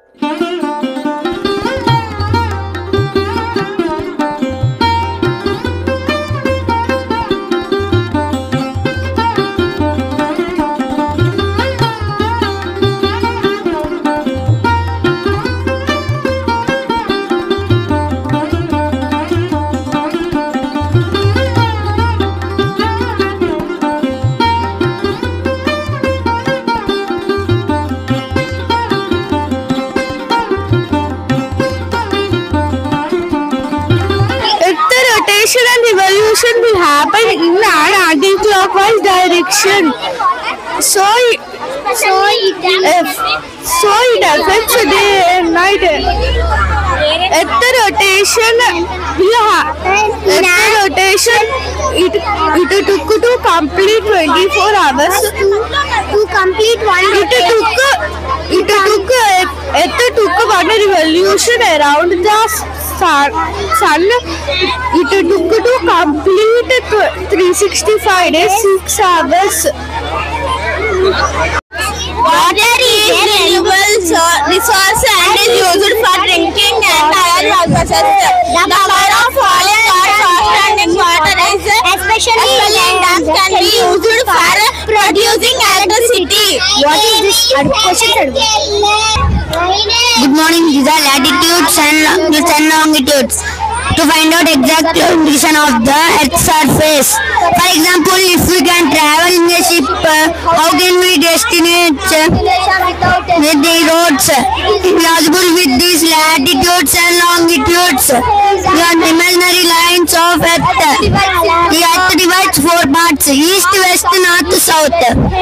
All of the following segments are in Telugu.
If the rotation and revolution will happen in an anti-clockwise direction, so it, so it, if, so it affects the day and night. If the rotation, yeah, if the rotation, it it took to complete 24 hours. To complete one It took it took it took one revolution around the sun. sun. It took to complete tw- 365 days, 6 hours. Water is renewable so- resource and is used for drinking and other purposes. The power of falling or fast-standing water is especially in dams can be used for producing electricity. What is this? Question Good morning. These are latitudes and longitudes and longitudes. To find out exact location of the Earth's surface. For example, if we can travel in a ship, uh, how can we destinate uh, with the roads? Impossible with these latitudes and longitudes. We are imaginary lines of Earth. The Earth divides four parts: east, west, north, south.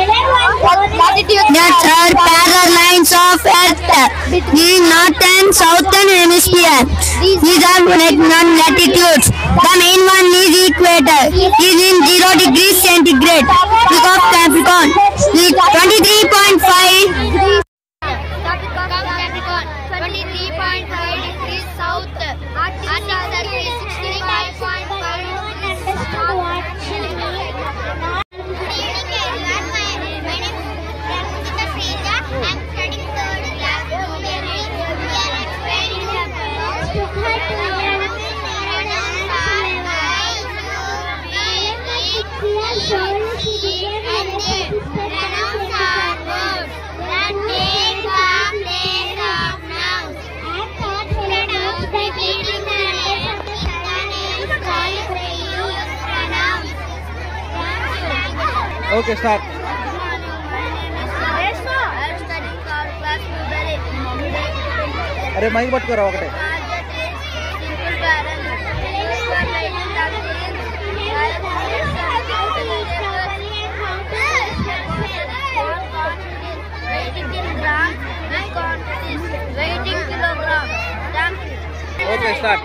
That's are parallel lines of Earth the north and southern hemisphere. These are non latitudes. The main one is equator. Is in zero degrees centigrade. Peak of Capricorn is 23.5 23.5 degrees south. Arctic surface 65.5 Good evening everyone. My, my name is Ramsita Sreja. I'm studying third class junior high. We are explaining about pronouns are I, you, we, it, he, and they. Pronouns are words that take the place of nouns. Pronouns repeating the name of the names called reuse pronouns. Okay start అరే మైక్ పట్టుకోరా ఒకటే Waiting kilogram. Thank you. Okay start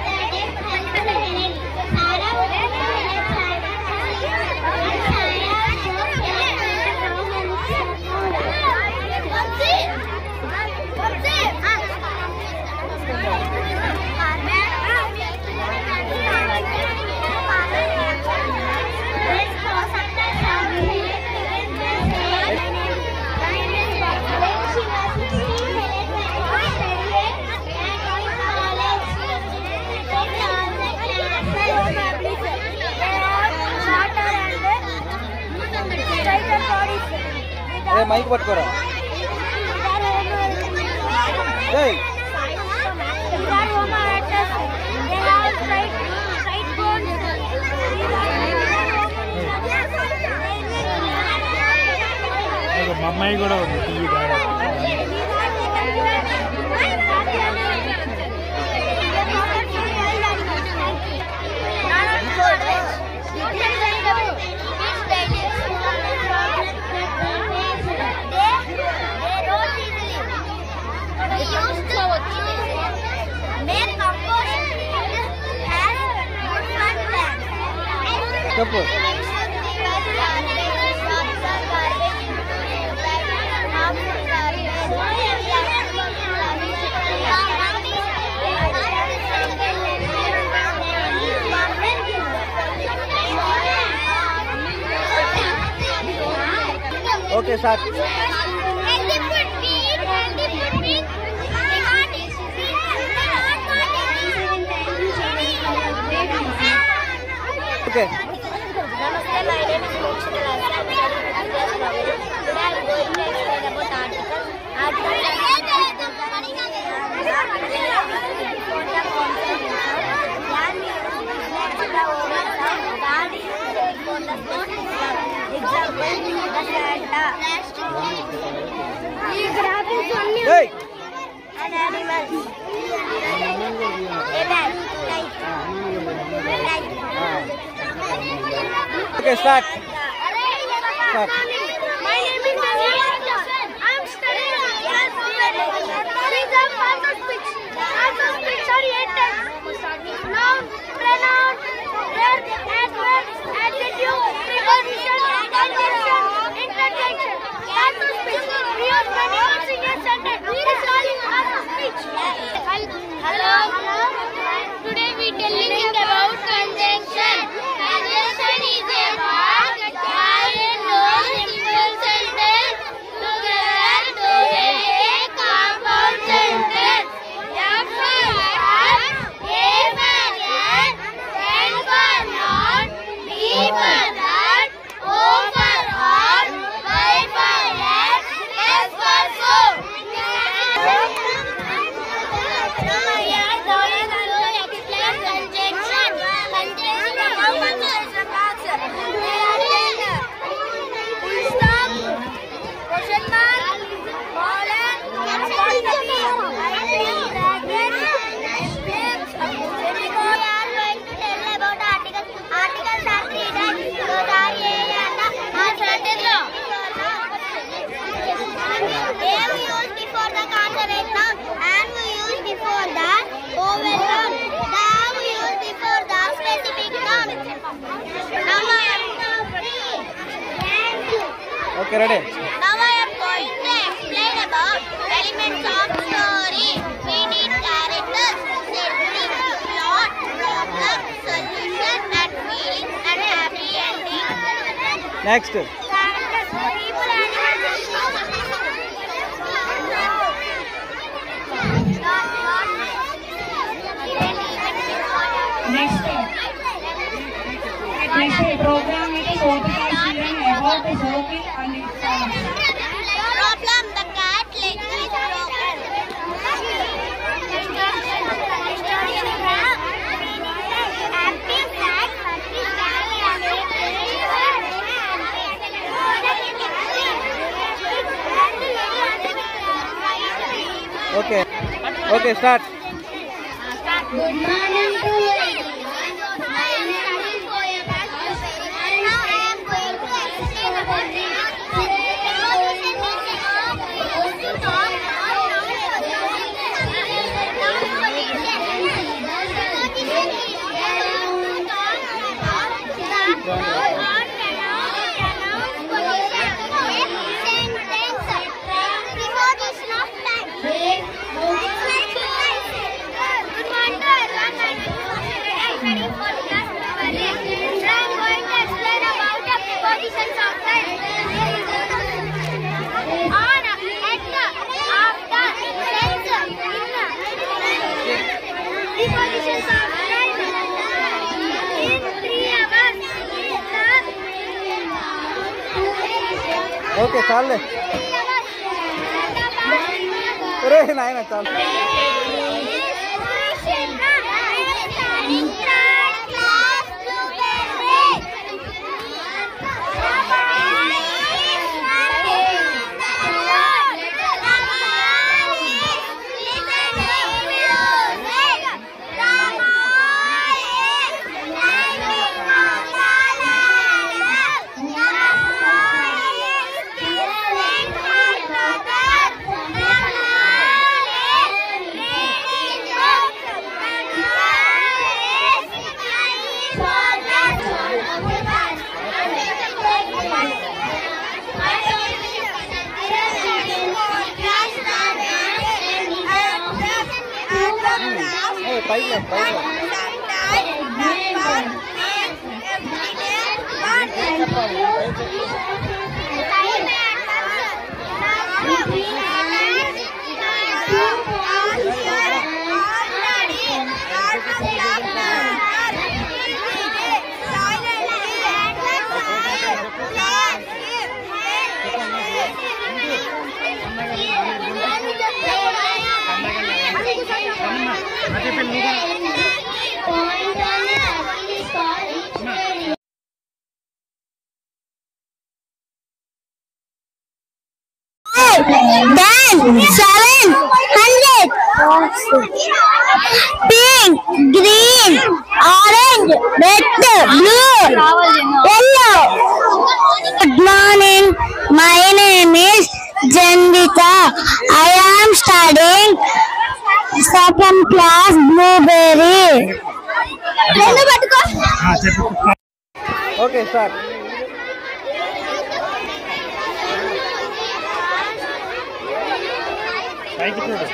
అరే మైక్ పట్టుకోరా ఏయ్ మా అమ్మాయి కూడా ఉంది టీవీ కాడ చెప్పు okay start Healthy food means healthy food means we okay Namaste, my name is Mokshita Rasa. I'm studying fifth class novel. Today I'm going to explain about articles. Articles are for the conservation. Land use is the oversound. God is used for the sport. Example, the Santa. These graphics only ఏయ్ an animal. A man. Like. Like. Okay start Start. My name is Navya. I am studying in class These are parts of speech. Parts of speech are eight types. Noun, pronoun, verb, adverb, adjective, preposition, conjunction, interjection. Parts of speech. We use when using a sentence. This is calling parts of speech. Hello. Today we telling about conjunction. Conjunction is a word carrying no simple sentence together to make a compound sentence. F for word, A for yan, N for noun, B for that, O for or, Y for x, S for soap. Articles are three types. Those are A and the A we use before the consonant noun and we use before the vowel noun. The we use before the specific noun. Now I am okay ready now I am going to explain about elements of story. We need characters, setting, plot, problem, solution, and feeling, and happy ending. Next Next, next program is Sotika children about the Sophie and its forms. Problem the cat leg is broken. Happy, sad, happy, okay okay start Good morning to everyone. I am studying poem. Now I am going to explain about the evolution means to talk or On, at, after, since, in. Prepositions of time. In three hours. Okay చాలే Three hours. ఒరే నాయన చాలు ఏ పైకి పైకి Thank you. Point on the apple is called each Ten, seven, hundred. Pink, green, orange, red, blue, yellow. Good morning. My name is Jandita. I am studying second class blueberry. చెప్పు ఓకే స్టార్ట్ పైకి చూడు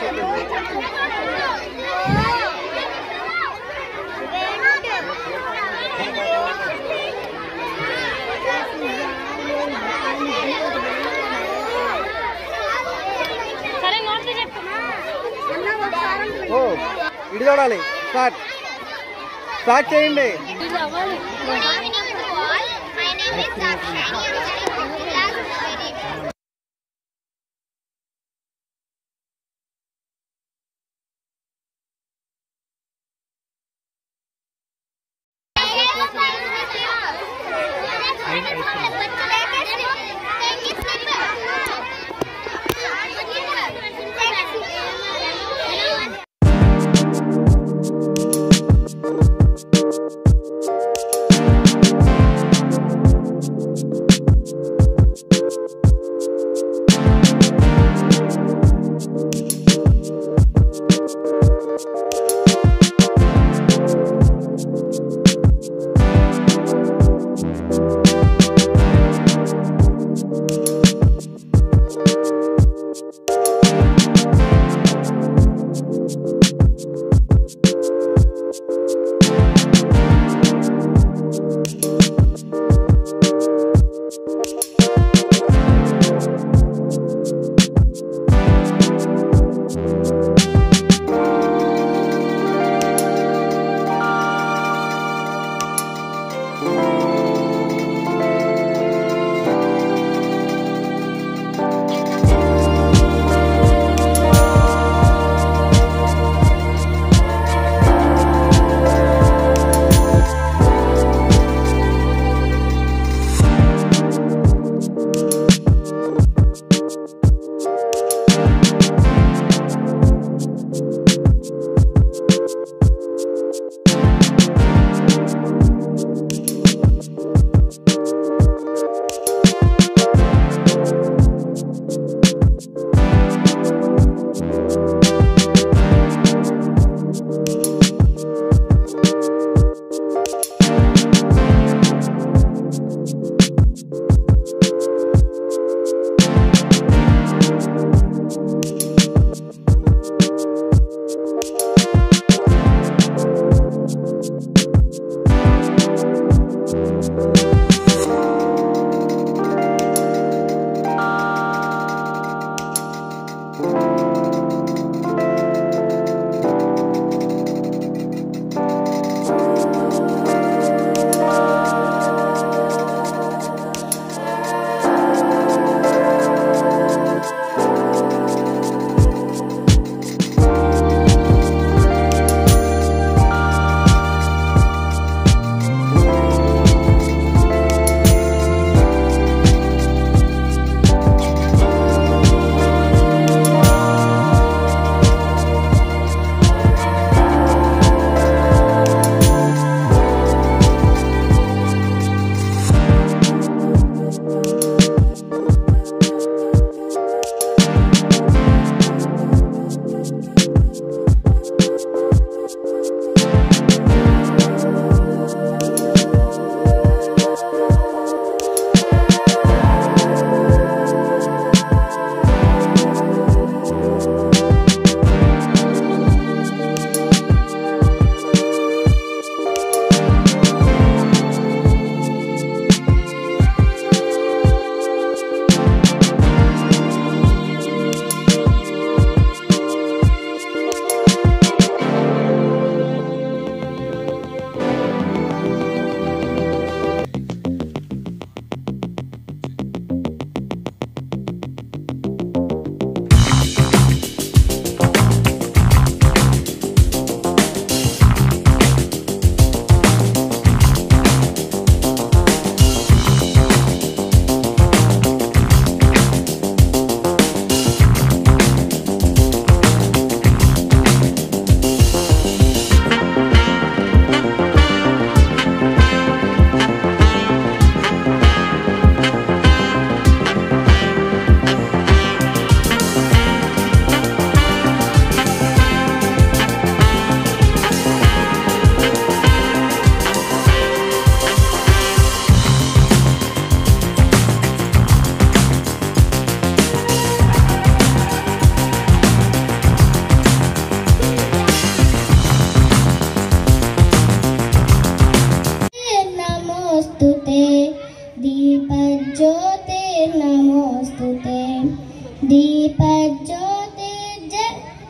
ఓ ఇటు చూడాలి స్టార్ట్ స్టార్ట్ చేయండి Good evening to all. My name is Sakshi. I am studying class blueberry.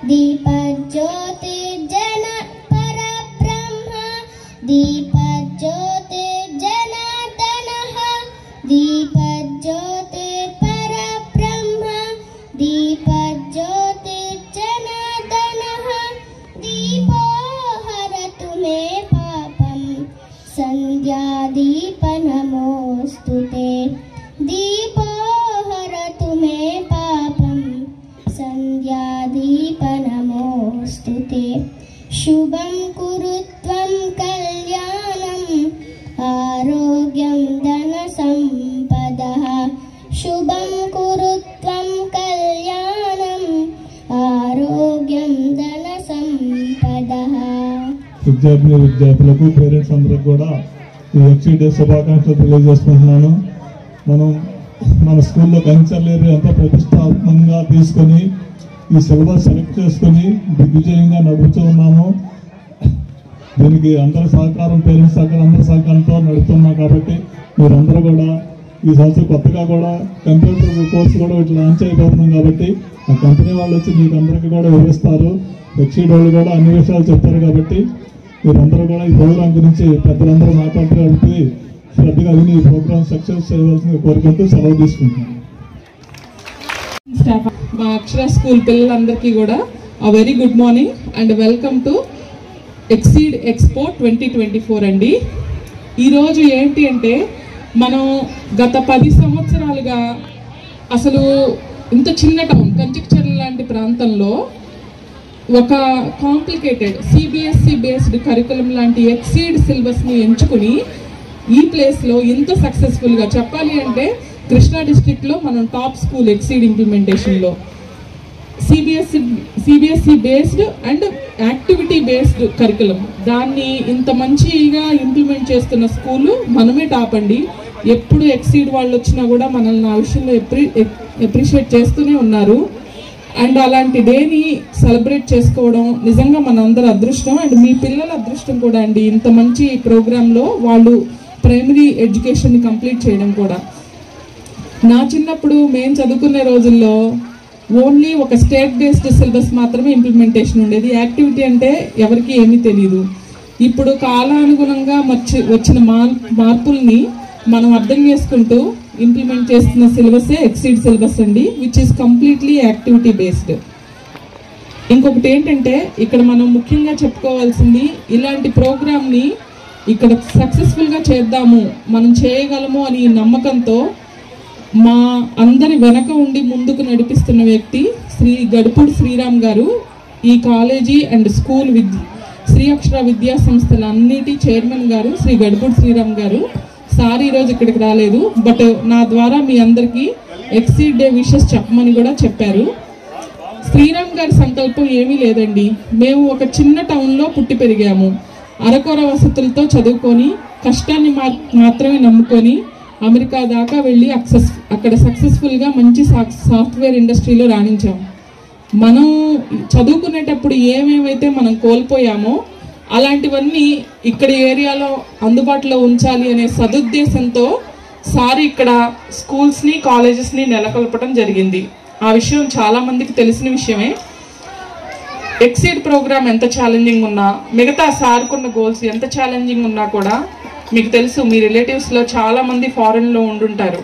दीपज्योतिर्जन परब्रह्म दीपज्योतिर्जनार्दनः दीपज्योतिर्परब्रह्म दीपज्योतिर्जनार्दनः दीपो हरतु मे पापम् सन्ध्यादीपनमोऽस्तु ते दीपो हरतु मे पापम् सन्ध्यादीपनमोऽस्तु ते शुभं कुरु त्वं कल्याणम् आरोग्यं धनसम्पदः शुभं कुरु त्वं कल्याणम् आरोग्यं धनसम्पदः విద్యార్థిని విద్యార్థులకు పేరెంట్స్ అందరికి కూడా ఈ ఎక్సీ డే శుభాకాంక్షలు తెలియజేసుకుంటున్నాను మనం మన స్కూల్లో కల్చరల్ ఏరియా అంతా ప్రతిష్టాత్మకంగా తీసుకొని ఈ సిలబస్ సెలెక్ట్ చేసుకొని దిగ్విజయంగా నడుపుతూ ఉన్నాము దీనికి అందరి సహకారం పేరెంట్స్ సహకారం అందరి సహకారంతో నడుపుతున్నాం కాబట్టి మీరందరూ కూడా ఈ సంవత్సరం కొత్తగా కూడా కంప్యూటర్ కోర్స్ కూడా ఇట్లా లాంచ్ అయిపోతున్నాం కాబట్టి ఆ కంపెనీ వాళ్ళు వచ్చి మీకు అందరికీ కూడా వివరిస్తారు ఎక్సీడ్ వాళ్ళు కూడా అన్ని విషయాలు చెప్తారు కాబట్టి మీరందరూ కూడా ఈ ప్రోగ్రాం గురించి పెద్దలందరూ మాట్లాడుతూ కాబట్టి శ్రద్ధగా విని ఈ ప్రోగ్రామ్ సక్సెస్ చేయవలసింది కోరుకుంటూ సెలవు తీసుకుంటున్నాను స్టాఫ్ మా అక్షర స్కూల్ పిల్లలందరికీ కూడా ఆ very good morning and welcome to exceed expo twenty twenty four అండి ఈరోజు ఏంటి అంటే మనం గత పది సంవత్సరాలుగా అసలు ఇంత చిన్న టౌన్ కంచిక్చర్ల లాంటి ప్రాంతంలో ఒక కాంప్లికేటెడ్ సిబిఎస్సి బేస్డ్ కరికులం లాంటి ఎక్సీడ్ సిలబస్ని ఎంచుకుని ఈ ప్లేస్లో ఇంత సక్సెస్ఫుల్గా చెప్పాలి అంటే కృష్ణా డిస్ట్రిక్ట్లో మనం టాప్ స్కూల్ ఎక్సీడ్ ఇంప్లిమెంటేషన్లో CBSE CBSE based and activity based curriculum దాన్ని ఇంత మంచిగా ఇంప్లిమెంట్ చేస్తున్న స్కూలు మనమే టాప్ అండి ఎప్పుడు ఎక్సీడ్ వాళ్ళు వచ్చినా కూడా మనల్ని ఆ విషయంలో ఎప్రి ఎప్రిషియేట్ చేస్తూనే ఉన్నారు అండ్ అలాంటి డేని సెలబ్రేట్ చేసుకోవడం నిజంగా మనందరి అదృష్టం అండ్ మీ పిల్లల అదృష్టం కూడా అండి ఇంత మంచి ప్రోగ్రాంలో వాళ్ళు ప్రైమరీ ఎడ్యుకేషన్ కంప్లీట్ చేయడం కూడా నా చిన్నప్పుడు మేము చదువుకునే రోజుల్లో ఓన్లీ ఒక స్టేట్ బేస్డ్ సిలబస్ మాత్రమే ఇంప్లిమెంటేషన్ ఉండేది యాక్టివిటీ అంటే ఎవరికి ఏమీ తెలియదు ఇప్పుడు కాలానుగుణంగా వచ్చి వచ్చిన మార్ మార్పుల్ని మనం అర్థం చేసుకుంటూ ఇంప్లిమెంట్ చేస్తున్న సిలబసే ఎక్సీడ్ సిలబస్ అండి which is completely activity based ఇంకొకటి ఏంటంటే ఇక్కడ మనం ముఖ్యంగా చెప్పుకోవాల్సింది ఇలాంటి ప్రోగ్రామ్ని ఇక్కడ సక్సెస్ఫుల్గా చేద్దాము మనం చేయగలము అని ఈ నమ్మకంతో మా అందరి వెనక ఉండి ముందుకు నడిపిస్తున్న వ్యక్తి శ్రీ గడుపుడు శ్రీరామ్ గారు ఈ college and school Vidya Sri Akshara విద్యా సంస్థల అన్నిటి చైర్మన్ గారు శ్రీ గడుపుడు శ్రీరామ్ గారు సార్ ఈరోజు ఇక్కడికి రాలేదు బట్ నా ద్వారా మీ అందరికీ ఎక్సీడ్ డే విషెస్ చెప్పమని కూడా చెప్పారు శ్రీరామ్ గారి సంకల్పం ఏమీ లేదండి మేము ఒక చిన్న టౌన్లో పుట్టి పెరిగాము అరకొర వసతులతో చదువుకొని కష్టాన్ని మా- మాత్రమే నమ్ముకొని అమెరికా దాకా వెళ్ళి అక్సెస్ అక్కడ సక్సెస్ఫుల్గా మంచి సా- సాఫ్ట్వేర్ ఇండస్ట్రీలో రాణించాము మనం చదువుకునేటప్పుడు ఏమేమైతే మనం కోల్పోయామో అలాంటివన్నీ ఇక్కడ ఏరియాలో అందుబాటులో ఉంచాలి అనే సదుద్దేశంతో సార్ ఇక్కడ స్కూల్స్ని కాలేజెస్ని నెలకొల్పడం జరిగింది ఆ విషయం చాలా మందికి తెలిసిన విషయమే ఎక్సీడ్ ప్రోగ్రామ్ ఎంత ఛాలెంజింగ్ ఉన్నా మిగతా సార్కున్న గోల్స్ ఎంత ఛాలెంజింగ్ ఉన్నా కూడా మీకు తెలుసు మీ రిలేటివ్స్లో చాలా మంది ఫారెన్లో ఉండుంటారు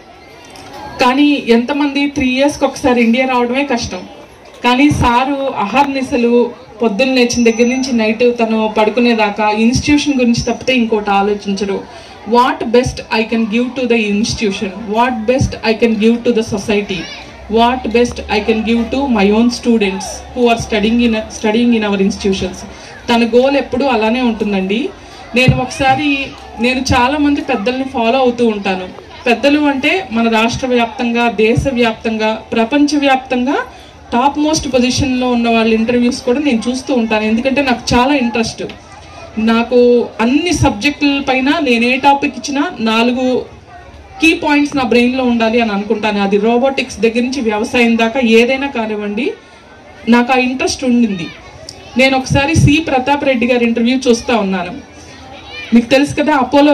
కానీ ఎంతమంది త్రీ ఇయర్స్కి ఒకసారి ఇండియా రావడమే కష్టం కానీ సారు అహర్నిశలు పొద్దున్న లేచిన దగ్గర నుంచి నైట్ తను పడుకునేదాకా ఇన్స్టిట్యూషన్ గురించి తప్పితే ఇంకోటి ఆలోచించరు what best I can give to the institution what best I can give to the society what best I can give to my own students who are studying in studying in our institutions తన గోల్ ఎప్పుడు అలానే ఉంటుందండి నేను ఒకసారి నేను చాలా మంది పెద్దల్ని ఫాలో అవుతూ ఉంటాను పెద్దలు అంటే మన రాష్ట్ర వ్యాప్తంగా దేశవ్యాప్తంగా ప్రపంచవ్యాప్తంగా టాప్ మోస్ట్ పొజిషన్లో ఉన్న వాళ్ళ ఇంటర్వ్యూస్ కూడా నేను చూస్తూ ఉంటాను ఎందుకంటే నాకు చాలా ఇంట్రెస్ట్ నాకు అన్ని సబ్జెక్టుల పైన నేను ఏ టాపిక్ ఇచ్చినా నాలుగు కీ పాయింట్స్ నా బ్రెయిన్లో ఉండాలి అని అనుకుంటాను అది రోబోటిక్స్ దగ్గర నుంచి వ్యవసాయం దాకా ఏదైనా కానివ్వండి నాకు ఆ ఇంట్రెస్ట్ ఉండింది నేను ఒకసారి సి ప్రతాప్ రెడ్డి గారి ఇంటర్వ్యూ చూస్తూ ఉన్నాను మీకు తెలుసు కదా అపోలో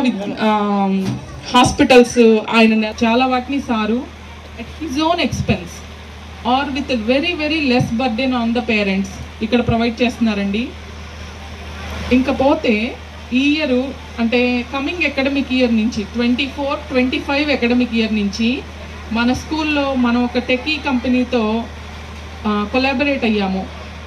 హాస్పిటల్స్ ఆయన చాలా వాటిని sir at his own expense or with very very less burden on the parents ఇక్కడ ప్రొవైడ్ చేస్తున్నారండి ఇంకా పోతే ఈ ఇయర్ అంటే కమింగ్ అకాడమిక్ ఇయర్ నుంచి twenty four twenty five academic year నుంచి మన స్కూల్లో మనం ఒక టెకీ కంపెనీతో కొలాబరేట్ అయ్యాము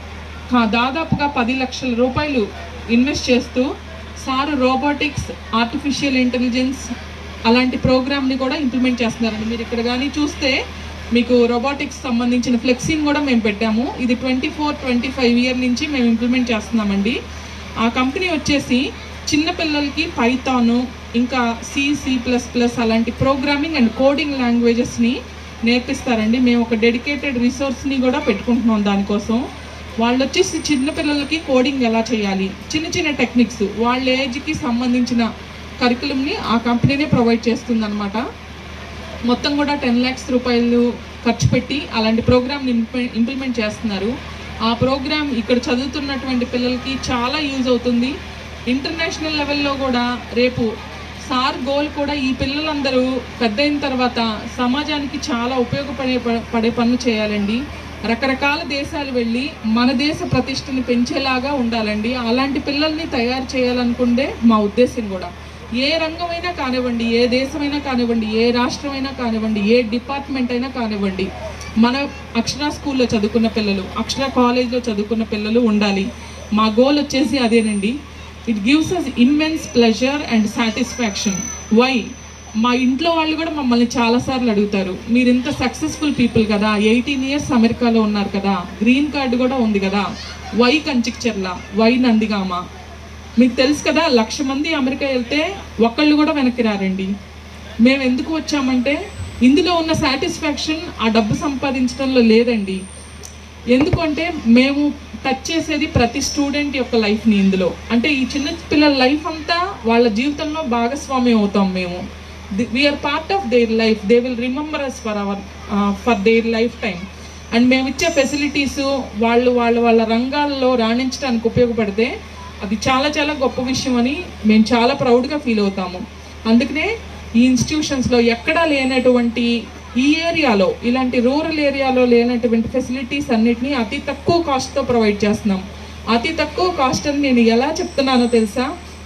కా- దాదాపుగా పది లక్షల రూపాయలు ఇన్వెస్ట్ చేస్తూ సారు రోబోటిక్స్ ఆర్టిఫిషియల్ ఇంటెలిజెన్స్ అలాంటి ప్రోగ్రామ్ని కూడా ఇంప్లిమెంట్ చేస్తున్నారండి మీరు ఇక్కడ కానీ చూస్తే మీకు రోబోటిక్స్ సంబంధించిన ఫ్లెక్సీని కూడా మేము పెట్టాము ఇది twenty four twenty five year నుంచి మేము ఇంప్లిమెంట్ చేస్తున్నామండి ఆ కంపెనీ వచ్చేసి చిన్న పిల్లలకి పైథాను ఇంకా సి సి ప్లస్ ప్లస్ అలాంటి ప్రోగ్రామింగ్ అండ్ కోడింగ్ లాంగ్వేజెస్ని నేర్పిస్తారండి మేము ఒక డెడికేటెడ్ రిసోర్స్ని కూడా పెట్టుకుంటున్నాం దానికోసం వాళ్ళు వచ్చేసి చిన్న పిల్లలకి కోడింగ్ ఎలా చేయాలి చిన్న చిన్న టెక్నిక్స్ వాళ్ళ ఏజ్కి సంబంధించిన కరికులంని ఆ కంపెనీనే ప్రొవైడ్ చేస్తుందన్నమాట మొత్తం కూడా టెన్ ల్యాక్స్ రూపాయలు ఖర్చు పెట్టి అలాంటి ప్రోగ్రామ్ని ఇంప్లిమెంట్ చేస్తున్నారు ఆ ప్రోగ్రామ్ ఇక్కడ చదువుతున్నటువంటి పిల్లలకి చాలా యూజ్ అవుతుంది ఇంటర్నేషనల్ లెవెల్లో కూడా రేపు సార్ గోల్ కూడా ఈ పిల్లలందరూ పెద్ద అయిన తర్వాత సమాజానికి చాలా ఉపయోగపడే పడే పనులు చేయాలండి రకరకాల దేశాలు వెళ్ళి మన దేశ ప్రతిష్టని పెంచేలాగా ఉండాలండి అలాంటి పిల్లల్ని తయారు చేయాలనుకుంటే మా ఉద్దేశం కూడా ఏ రంగమైనా కానివ్వండి ఏ దేశమైనా కానివ్వండి ఏ రాష్ట్రమైనా కానివ్వండి ఏ డిపార్ట్మెంట్ అయినా కానివ్వండి మన అక్షర స్కూల్లో చదువుకున్న పిల్లలు అక్షర కాలేజ్లో చదువుకున్న పిల్లలు ఉండాలి మా గోల్ వచ్చేసి అదేనండి it gives us immense pleasure and satisfaction why మా ఇంట్లో వాళ్ళు కూడా మమ్మల్ని చాలాసార్లు అడుగుతారు మీరు ఇంత సక్సెస్ఫుల్ పీపుల్ కదా ఎయిటీన్ ఇయర్స్ అమెరికాలో ఉన్నారు కదా గ్రీన్ కార్డు కూడా ఉంది కదా వై కంచిక్చర్ల వై నందిగామ మీకు తెలుసు కదా లక్ష మంది అమెరికా వెళ్తే ఒక్కళ్ళు కూడా వెనక్కి రారండి మేము ఎందుకు వచ్చామంటే ఇందులో ఉన్న సాటిస్ఫాక్షన్ ఆ డబ్బు సంపాదించడంలో లేదండి ఎందుకంటే మేము టచ్ చేసేది ప్రతి స్టూడెంట్ యొక్క లైఫ్ని ఇందులో అంటే ఈ చిన్న పిల్లల లైఫ్ అంతా వాళ్ళ జీవితంలో భాగస్వామ్యం అవుతాం మేము we are part of their life they will remember us for our for their lifetime and మేము ఇచ్చే ఫెసిలిటీస్ వాళ్ళు వాళ్ళ వాళ్ళ రంగాల్లో రాణించడానికి ఉపయోగపడితే అది చాలా చాలా గొప్ప విషయం అని మేము చాలా ప్రౌడ్గా ఫీల్ అవుతాము అందుకనే ఈ ఇన్స్టిట్యూషన్స్లో ఎక్కడా లేనటువంటి ఈ ఏరియాలో ఇలాంటి రూరల్ ఏరియాలో లేనటువంటి ఫెసిలిటీస్ అన్నిటినీ అతి తక్కువ కాస్ట్తో ప్రొవైడ్ చేస్తున్నాం అతి తక్కువ కాస్ట్ అని నేను ఎలా చెప్తున్నానో తెలుసా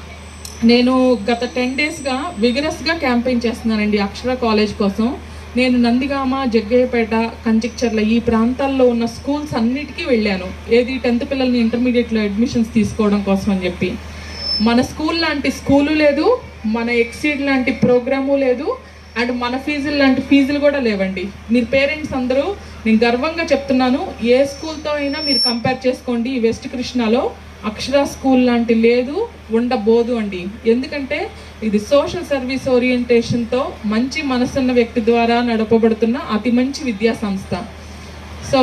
నేను గత టెన్ డేస్గా విగరస్గా క్యాంపెయిన్ చేస్తున్నానండి అక్షర కాలేజ్ కోసం నేను నందిగామ జగ్గయ్యపేట కంచిక్చర్ల ఈ ప్రాంతాల్లో ఉన్న స్కూల్స్ అన్నిటికీ వెళ్ళాను ఏది టెన్త్ పిల్లల్ని ఇంటర్మీడియట్లో అడ్మిషన్స్ తీసుకోవడం కోసం అని చెప్పి మన స్కూల్ లాంటి స్కూలు లేదు మన ఎక్సీడ్ లాంటి ప్రోగ్రాము లేదు అండ్ మన ఫీజులు లాంటి ఫీజులు కూడా లేవండి మీరు పేరెంట్స్ అందరూ నేను గర్వంగా చెప్తున్నాను ఏ స్కూల్తో అయినా మీరు కంపేర్ చేసుకోండి ఈ వెస్ట్ కృష్ణాలో అక్షర స్కూల్ లాంటి లేదు ఉండబోదు అండి ఎందుకంటే ఇది సోషల్ సర్వీస్ ఓరియంటేషన్తో మంచి మనసున్న వ్యక్తి ద్వారా నడపబడుతున్న అతి మంచి విద్యా సంస్థ సో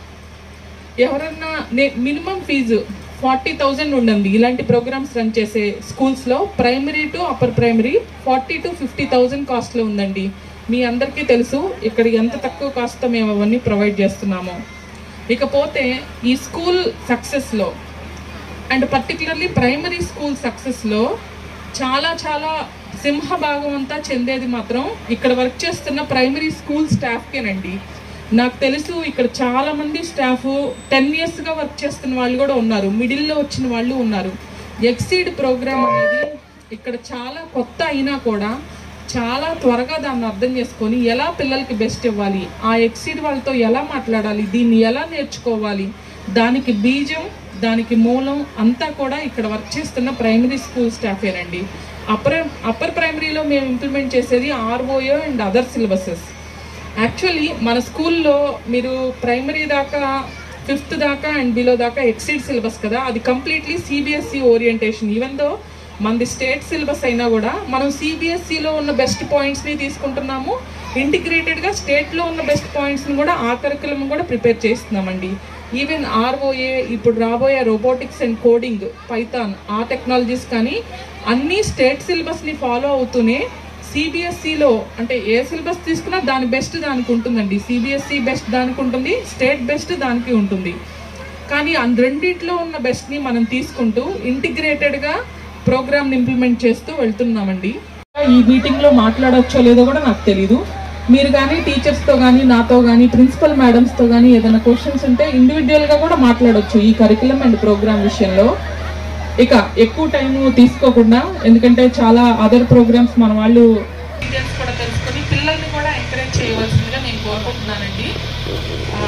ఎవరన్నా నే మినిమం ఫీజు ఫార్టీ థౌజండ్ ఉండండి ఇలాంటి ప్రోగ్రామ్స్ రన్ చేసే స్కూల్స్లో primary to upper primary forty to fifty thousand కాస్ట్లో ఉందండి మీ అందరికీ తెలుసు ఇక్కడ ఎంత తక్కువ కాస్ట్తో మేము అవన్నీ ప్రొవైడ్ చేస్తున్నాము ఇకపోతే ఈ స్కూల్ సక్సెస్లో అండ్ పర్టికులర్లీ ప్రైమరీ స్కూల్ సక్సెస్లో చాలా చాలా సింహ భాగం అంతా చెందేది మాత్రం ఇక్కడ వర్క్ చేస్తున్న ప్రైమరీ స్కూల్ స్టాఫ్కేనండి నాకు తెలుసు ఇక్కడ చాలా మంది స్టాఫ్ టెన్ ఇయర్స్గా వర్క్ చేస్తున్న వాళ్ళు కూడా ఉన్నారు మిడిల్లో వచ్చిన వాళ్ళు ఉన్నారు ఎక్సీడ్ ప్రోగ్రామ్ అనేది ఇక్కడ చాలా కొత్త అయినా కూడా చాలా త్వరగా దాన్ని అర్థం చేసుకొని ఎలా పిల్లలకి బెస్ట్ ఇవ్వాలి ఆ ఎక్సీడ్ వాళ్ళతో ఎలా మాట్లాడాలి దీన్ని ఎలా నేర్చుకోవాలి దానికి బీజం దానికి మూలం అంతా కూడా ఇక్కడ వర్క్ చేస్తున్న ప్రైమరీ స్కూల్ స్టాఫేనండి అప్పర్ అప్పర్ ప్రైమరీలో మేము ఇంప్లిమెంట్ చేసేది ఆర్ఓయో అండ్ అదర్ సిలబసెస్ యాక్చువల్లీ మన స్కూల్లో మీరు ప్రైమరీ దాకా ఫిఫ్త్ దాకా అండ్ బిలో దాకా ఎక్సీడ్ సిలబస్ కదా అది completely CBSE orientation even though మనది స్టేట్ సిలబస్ అయినా కూడా మనం సిబిఎస్ఈలో ఉన్న బెస్ట్ పాయింట్స్ని తీసుకుంటున్నాము ఇంటిగ్రేటెడ్గా స్టేట్లో ఉన్న బెస్ట్ పాయింట్స్ని కూడా ఆ కరికులం కూడా ప్రిపేర్ చేస్తున్నామండి ఈవెన్ ఆర్ఓఏ ఇప్పుడు రాబోయే రోబోటిక్స్ అండ్ కోడింగ్ పైథాన్ ఆ టెక్నాలజీస్ కానీ అన్ని స్టేట్ సిలబస్ని ఫాలో అవుతూనే సిబిఎస్ఈలో అంటే ఏ సిలబస్ తీసుకున్నా దాని బెస్ట్ దానికి ఉంటుందండి సిబిఎస్ఈ బెస్ట్ దానికి ఉంటుంది స్టేట్ బెస్ట్ దానికి ఉంటుంది కానీ ఆ రెండిట్లో ఉన్న బెస్ట్ని మనం తీసుకుంటూ ఇంటిగ్రేటెడ్గా ప్రోగ్రామ్ని ఇంప్లిమెంట్ చేస్తూ వెళ్తున్నామండి ఈ మీటింగ్లో మాట్లాడొచ్చో లేదో కూడా నాకు తెలీదు మీరు కానీ టీచర్స్తో కానీ నాతో కానీ ప్రిన్సిపల్ మేడమ్స్తో కానీ ఏదైనా క్వశ్చన్స్ ఉంటే ఇండివిజువల్గా కూడా మాట్లాడొచ్చు ఈ కరికులం అండ్ ప్రోగ్రామ్ విషయంలో ఇక ఎక్కువ టైం తీసుకోకుండా ఎందుకంటే చాలా అదర్ ప్రోగ్రామ్స్ మన వాళ్ళు డీటెయిల్స్ కూడా తెలుసుకొని పిల్లల్ని కూడా ఎంకరేజ్ చేయవలసిందిగా నేను కోరుకుంటున్నానండి ఆ,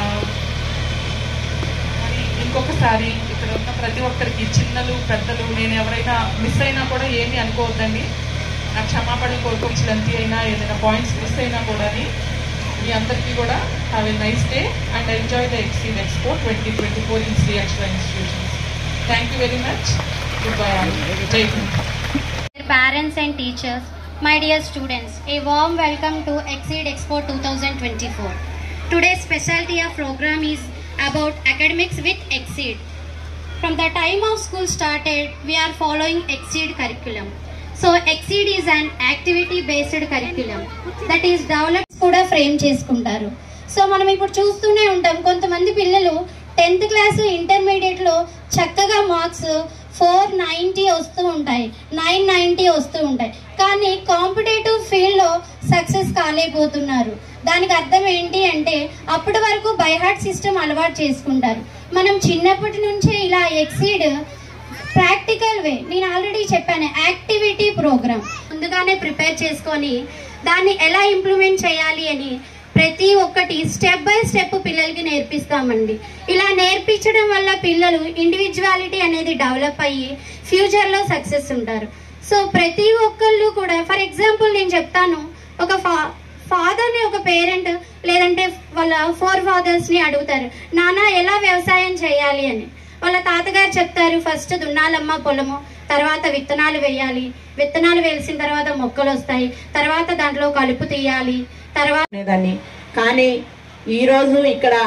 మరి ఇంకొకసారి ఇక్కడ ఉన్న ప్రతి ఒక్కరికి చిన్నలు పెద్దలు నేను ఎవరైనా మిస్ అయినా కూడా ఏమీ అనుకోవద్దండి నా క్షమాపణ కోరుకోవచ్చు లెంత్ అయినా ఏదైనా పాయింట్స్ మిస్ అయినా కూడా మీ అందరికీ కూడా have a nice day and enjoy the Xseed expo twenty twenty four in Shri Akshara institutions thank you very much good bye all జై Hind Dear parents and teachers, my dear students, a warm welcome to Exceed Expo 2024. Today's specialty of program is about academics with Exceed. From the time of school started, we are following Exceed curriculum. So Exceed is an activity based curriculum that is developed కూడా ఫ్రేమ్ చేసుకుంటారు సో మనం ఇప్పుడు చూస్తూనే ఉంటాం కొంతమంది పిల్లలు టెన్త్ క్లాస్ ఇంటర్మీడియట్లో చక్కగా మార్క్స్ ఫోర్ నైంటీ వస్తూ ఉంటాయి నైన్ నైంటీ వస్తూ ఉంటాయి కానీ కాంపిటేటివ్ ఫీల్డ్లో సక్సెస్ కాలేకపోతున్నారు దానికి అర్థం ఏంటి అంటే అప్పటి వరకు బైహార్ట్ సిస్టమ్ అలవాటు చేసుకుంటారు మనం చిన్నప్పటి నుంచే ఇలా ఎక్సీడ్ ప్రాక్టికల్ వే నేను ఆల్రెడీ చెప్పాను యాక్టివిటీ ప్రోగ్రామ్ ముందుగానే ప్రిపేర్ చేసుకొని దాన్ని ఎలా ఇంప్లిమెంట్ చేయాలి అని ప్రతి ఒక్కటి స్టెప్ బై స్టెప్ పిల్లలకి నేర్పిస్తామండి ఇలా నేర్పించడం వల్ల పిల్లలు ఇండివిజువాలిటీ అనేది డెవలప్ అయ్యి ఫ్యూచర్లో సక్సెస్ ఉంటారు సో ప్రతి ఒక్కళ్ళు కూడా ఫర్ ఎగ్జాంపుల్ నేను చెప్తాను ఒక ఫా ఫాదర్ని ఒక పేరెంట్ లేదంటే వాళ్ళ ఫోర్ ఫాదర్స్ని అడుగుతారు నాన్న ఎలా వ్యవసాయం చేయాలి అని వాళ్ళ తాతగారు చెప్తారు ఫస్ట్ దున్నాలమ్మ పొలము తర్వాత విత్తనాలు వేయాలి విత్తనాలు వేసిన తర్వాత మొక్కలు వస్తాయి తర్వాత దాంట్లో కలుపు తీయాలి తర్వాత అనేదాన్ని కానీ ఈరోజు ఇక్కడ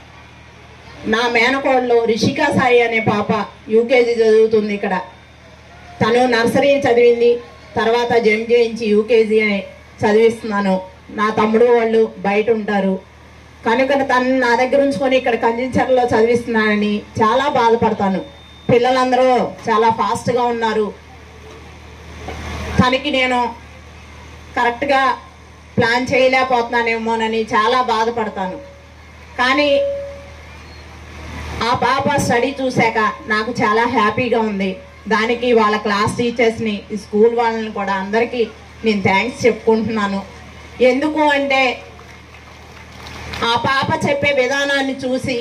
నా మేనకోడలు రిషికా సాయి అనే పాప యూకేజీ చదువుతుంది ఇక్కడ తను నర్సరీ చదివింది తర్వాత జెమ్ చేయించి యూకేజీ అని చదివిస్తున్నాను నా తమ్ముడు వాళ్ళు బయట ఉంటారు కనుక తను నా దగ్గర ఉంచుకొని ఇక్కడ కంచెంచర్లో చదివిస్తున్నానని చాలా బాధపడతాను పిల్లలందరూ చాలా ఫాస్ట్గా ఉన్నారు తనకి నేను కరెక్ట్గా ప్లాన్ చేయలేకపోతున్నానేమోనని చాలా బాధపడతాను కానీ ఆ పాప స్టడీ చూశాక నాకు చాలా హ్యాపీగా ఉంది దానికి వాళ్ళ క్లాస్ టీచర్స్ని ఈ స్కూల్ వాళ్ళని కూడా అందరికీ నేను థ్యాంక్స్ చెప్పుకుంటున్నాను ఎందుకు అంటే ఆ పాప చెప్పే విధానాన్ని చూసి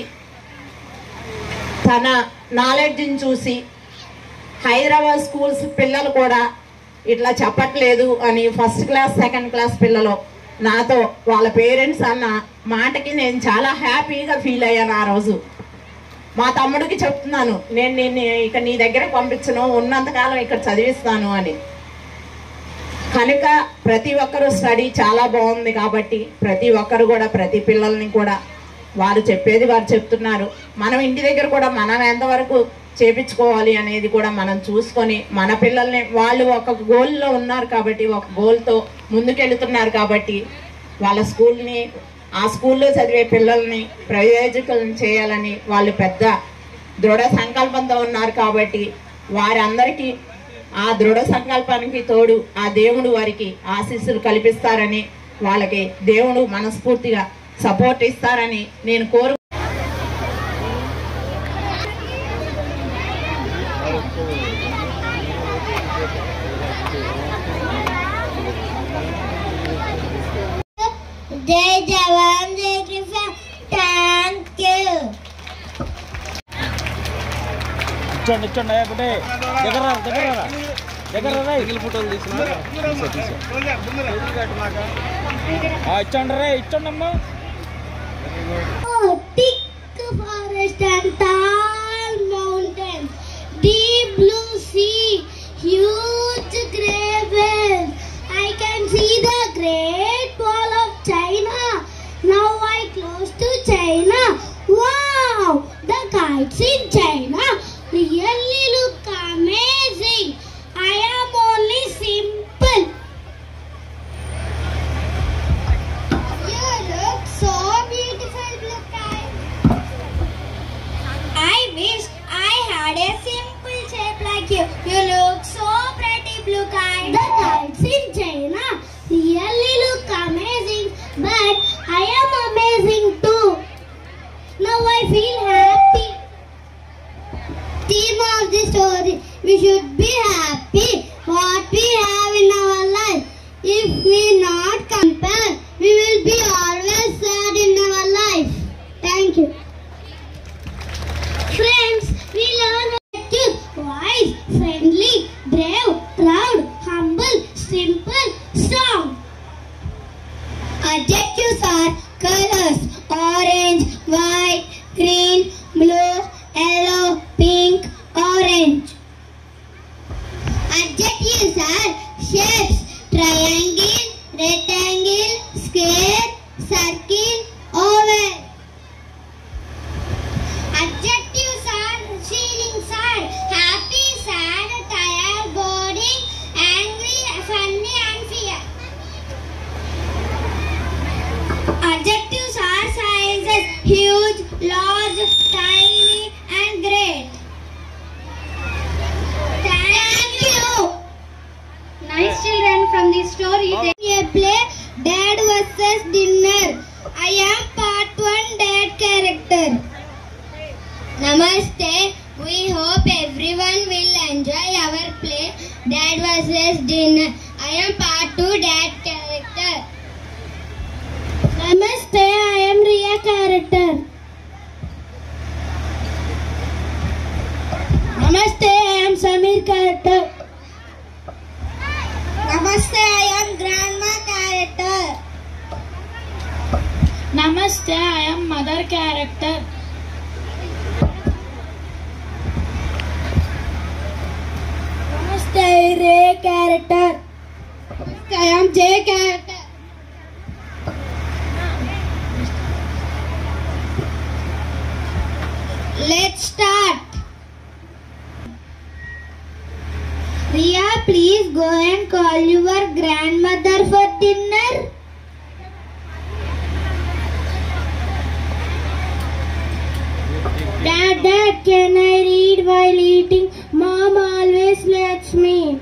తన నాలెడ్జ్ని చూసి హైదరాబాద్ స్కూల్స్ పిల్లలు కూడా ఇట్లా చెప్పట్లేదు అని ఫస్ట్ క్లాస్ సెకండ్ క్లాస్ పిల్లలు నాతో వాళ్ళ పేరెంట్స్ అన్న మాటకి నేను చాలా హ్యాపీగా ఫీల్ అయ్యాను ఆ రోజు మా తమ్ముడికి చెప్తున్నాను నేను నిన్ను ఇక నీ దగ్గర పంపించను ఉన్నంతకాలం ఇక్కడ చదివిస్తాను అని కనుక ప్రతి ఒక్కరు స్టడీ చాలా బాగుంది కాబట్టి ప్రతి ఒక్కరు కూడా ప్రతి పిల్లల్ని కూడా వారు చెప్పేది వారు చెప్తున్నారు మనం ఇంటి దగ్గర కూడా మనం ఎంతవరకు చేపించుకోవాలి అనేది కూడా మనం చూసుకొని మన పిల్లల్ని వాళ్ళు ఒక గోల్లో ఉన్నారు కాబట్టి ఒక గోల్తో ముందుకెళ్తున్నారు కాబట్టి వాళ్ళ స్కూల్ని ఆ స్కూల్లో చదివే పిల్లల్ని ప్రయోజకులను చేయాలని వాళ్ళు పెద్ద దృఢ సంకల్పంతో ఉన్నారు కాబట్టి వారందరికీ ఆ దృఢ సంకల్పానికి తోడు ఆ దేవుడు వారికి ఆశీస్సులు కల్పిస్తారని వాళ్ళకి దేవుడు మనస్ఫూర్తిగా సపోర్ట్ ఇస్తారని నేను కోరు జై జవాన్ జై కిసాన్ థ్యాంక్ యూ ఇచ్చండి ఇచ్చండి ఒకటే దగ్గర రా, దగ్గర రా. దగ్గర రా, రేయ్. ఆ, ఇచ్చండి రే ఇచ్చండి అమ్మా thick forest and tall mountains, deep blue sea, huge grey whales. I can see the great wall of China. Now I close to China. Wow, the kites in China really look amazing. I am only simple. You look so beautiful, Blue Sky. I wish I had a simple shape like you. You look so pretty, Blue Sky. The kites in China really look amazing, but the story. We should be happy what we have in our life. If we not compare, we will be always sad in our life. Thank you. Friends, we learn attitude, wise, friendly, brave, proud, humble, simple, strong. Adjectives are colors orange, white, green, blue, yellow, pink, orange. Adjectives are shapes triangle, rectangle, square, circle, oval. Adjectives are feelings are happy, sad, tired, boring, angry, funny, and fear. Adjectives are sizes huge, large, tiny, and great. Thank you. Nice children from the story. They play Dad versus Dinner. I am part one dad character. Namaste. We hope everyone will enjoy our play Dad versus Dinner. I am part two dad character. Namaste, I am Riya character. Namaste, I am Samir character. Namaste, I am grandma character. Namaste, I am mother character. Namaste, I am Ray character. Namaste, I am J character. Let's start. Riya, please go and call your grandmother for dinner. Dad, Dad, can I read while eating? Mom always lets me.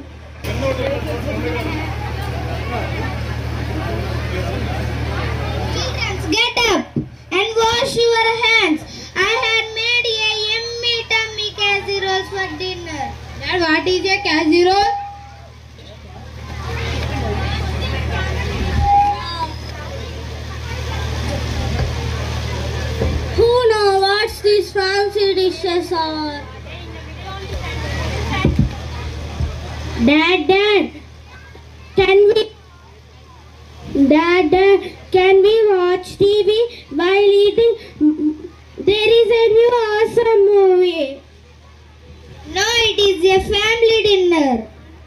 Children, get up and wash your hands. I had made a yummy tummy casserole for dinner. Dad, what is a casserole? Who knows what these fancy dishes are? Dad, Dad, can we Dad, Dad, can we watch TV while eating? Mm, There is a new awesome movie. No, it is a family dinner.